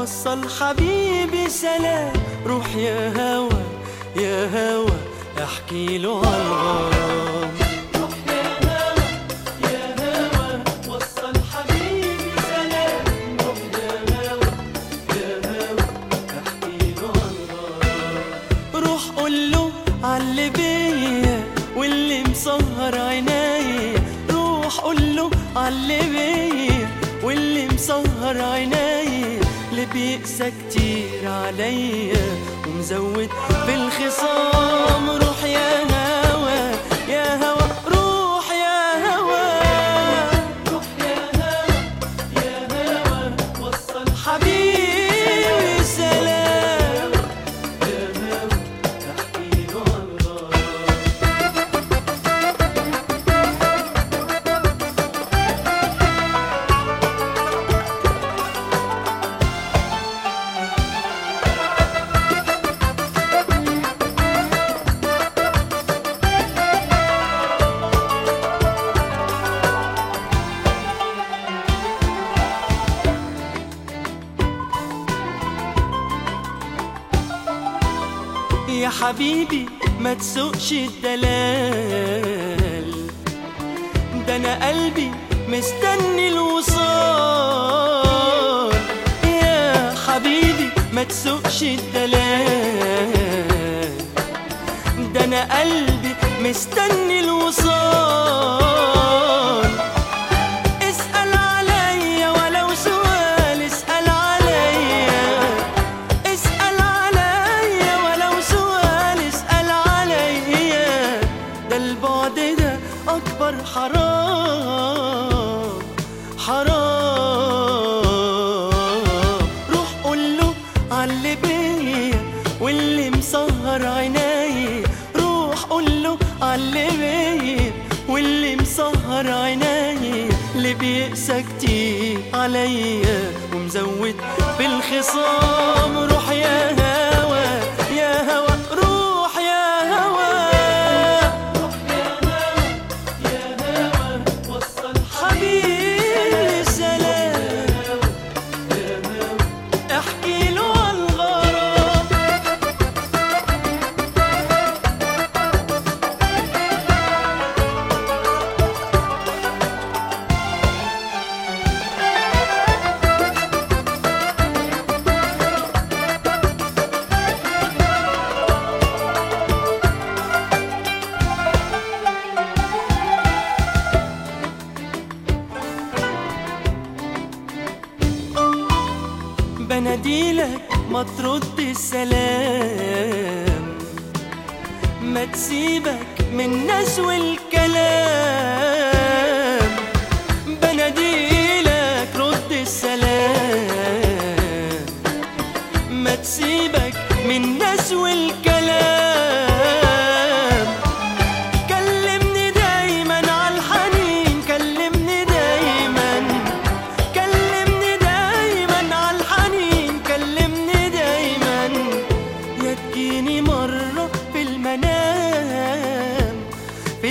وصل حبيبي سلام روح يا هوا يا هوا احكي له عالغرام روح يا هوا يا هوا وصل حبيبي سلام روح يا هوا يا هوا احكي له عالغرام روح قول له عاللي بيا واللي مسهر عينيا روح قول له عاللي بيا واللي مسهر عينيا اللي بيقسى كتير عليا ومزود بالخصام روح يا هوا يا هوا روح يا هوا روح يا هوا يا هوا وصل حبيبي سلام يا هوا احكي له عالغرام يا حبيبي ما تسوقش الدلال ده انا قلبي مستني الوصال يا حبيبي ما تسوقش الدلال ده انا قلبي مستني الوصال اسأل عليا ولو سؤال اسأل عليا اسأل عليا ولو سؤال اسأل عليا ده البعد ده أكبر حرام حرام روح قول له عاللي بيا واللي مسهر عينيا روح قول له عاللي بيا واللي مسهر عينيا اللي بيقسى كتير عليا ومزود بالخصام روح يا هوا يا هوا روح يا هوا روح يا هوا يا هوا وصل حبيبي سلام احكي له عالغرام بناديلك ما ترد السلام ما تسيبك من نسو الكلام بناديلك رد السلام ما تسيبك من نسو الكلام كلمني دايما عالحنين كلمني دايما كلمني دايما عالحنين كلمني دايما يا تجيني مرة في المنام في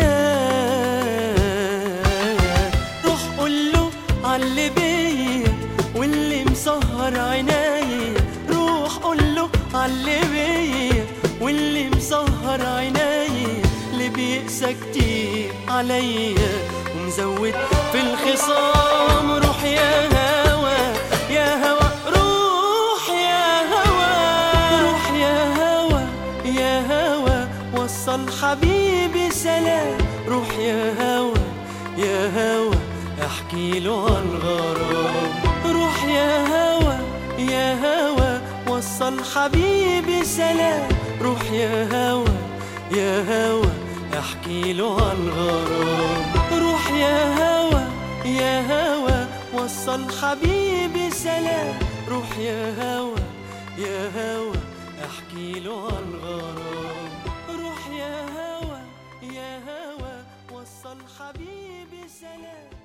المنام روح قول له عاللي بيا واللي مسهر عينيا روح قول له عاللي بيا واللي مسهر عينيا اللي بيقسى كتير عليا ومزود في الخصام روح يا هوا يا هوا روح يا هوا روح يا هوا يا هوا وصل حبيبي سلام روح يا هوا يا هوا احكي له عالغرام روح يا هوا يا هوا وصل حبيبي سلام روح يا هوا يا هوا احكي له عالغرام روح يا هوا يا هوا وصل حبيبي سلام روح يا هوا يا هوا احكي له عالغرام روح يا هوا يا هوا وصل حبيبي سلام